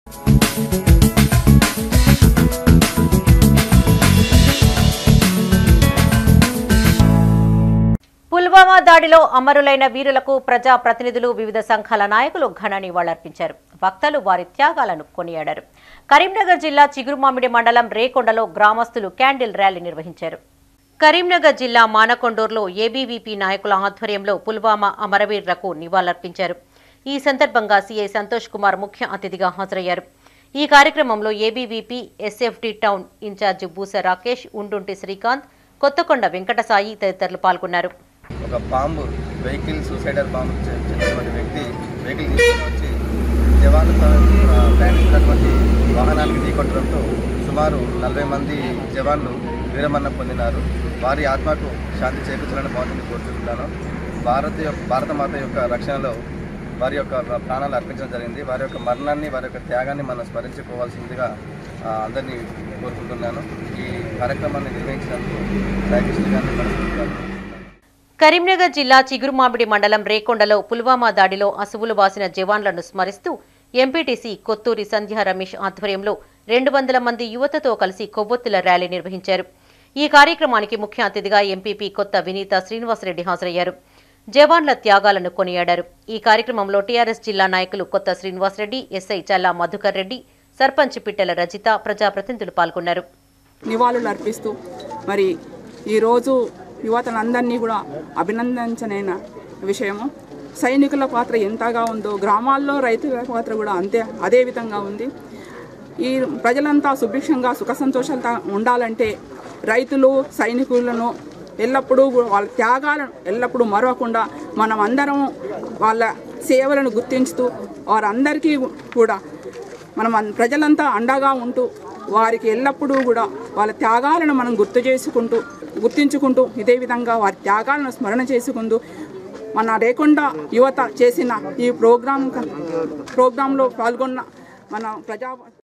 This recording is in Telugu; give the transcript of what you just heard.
పుల్వామా దాడిలో అమరులైన వీరులకు ప్రజా ప్రతినిధులు వివిధ సంఘాల నాయకులు ఘన నివాళులర్పించారు వక్తలు వారి త్యాగాలను కొనియాడారు కరీంనగర్ జిల్లా చిగురుమామిడి మండలం రేకొండలో గ్రామస్తులు క్యాండిల్ ర్యాలీ నిర్వహించారు కరీంనగర్ జిల్లా మానకొండూరులో ఏబీవీపీ నాయకుల ఆధ్వర్యంలో పుల్వామా అమరవీరులకు నివాళులర్పించారు ఈ సందర్భంగా సీఐ సంతోష్ కుమార్ ముఖ్య అతిథిగా హాజరయ్యారు ఈ కార్యక్రమంలో ABVP SFT town incharge Boosa Rakesh Undunti Srikanth Kothakonda Venkatasai తదితరులు పాల్గొన్నారు ఒక బాంబు వెహికల్ సూసైడర్ బాంబు చె- చెందినటువంటి వ్యక్తి వెహికల్ తీసుకుని వచ్చి జవాన్లు ప్ర- ప్రయాణిస్తున్నటువంటి వాహనానికి ఢీకొట్టడంతో సుమారు నలభై మంది జవాన్లు వీరమరణం పొందినారు వారి ఆత్మకు శాంతి చేకూర్చాలని బాగుంటుంది కోరుతున్నాను భారత యొక్క భారత మాత యొక్క రక్షణలో వారి యొక్క ప్రాణాలు అర్పించడం జరిగింది వారి యొక్క మరణాన్ని వారి యొక్క త్యాగాన్ని మనం స్మరించుకోవాల్సిందిగా ఆ, అందరినీ కోరుకుంటున్నాను ఈ కార్యక్రమాన్ని నిర్వహించినందుకు దయకృష్ణ గారిని మనస్ఫూర్తిగా కోరుకుంటున్నాను. కరీంనగర్ జిల్లా చిగురుమామిడి మండలం రేకొండలో పుల్వామా దాడిలో అసువులు బాసిన జవాన్లను స్మరిస్తూ ఎంపీటీసీ కొత్తూరి సంధ్యా రమేష్ ఆధ్వర్యంలో రెండు వందల మంది యువతతో కలిసి కొవ్వొత్తుల ర్యాలీ నిర్వహించారు ఈ కార్యక్రమానికి ముఖ్య అతిథిగా ఎంపీపీ కొత్త వినీత శ్రీనివాసరెడ్డి హాజరయ్యారు జవాన్ల త్యాగాలను కొనియాడారు ఈ కార్యక్రమంలో టీఆర్ఎస్ జిల్లా నాయకులు కొత్త శ్రీనివాసరెడ్డి ఎస్ఐ చల్లా మధుకర్ రెడ్డి సర్పంచ్ పిట్టెల రజిత ప్రజాప్రతినిధులు పాల్గొన్నారు నివాళులు అర్పిస్తూ మరి ఈరోజు యువతలందరినీ కూడా అభినందించనైన విషయము సైనికుల పాత్ర ఎంతగా ఉందో గ్రామాల్లో రైతుల పాత్ర కూడా అంతే అదే విధంగా ఉంది ఈ ప్రజలంతా సుభిక్షంగా సుఖ సంతోషాలతో ఉండాలంటే రైతులు సైనికులను ఎల్లప్పుడూ కూడా వాళ్ళ త్యాగాలను ఎల్లప్పుడూ మరవకుండా మనం అందరం వాళ్ళ సేవలను గుర్తించుతూ వారందరికీ కూడా మనం అన్- ప్రజలంతా అండగా ఉంటూ వారికి ఎల్లప్పుడూ కూడా వాళ్ళ త్యాగాలను మనం గుర్తు చేసుకుంటూ గుర్తించుకుంటూ ఇదే విధంగా వారి త్యాగాలను స్మరణ చేసుకుంటూ మన రేకొండ యువత చేసిన ఈ ప్రోగ్రాం ప్రోగ్రాంలో పాల్గొన్న మన ప్రజా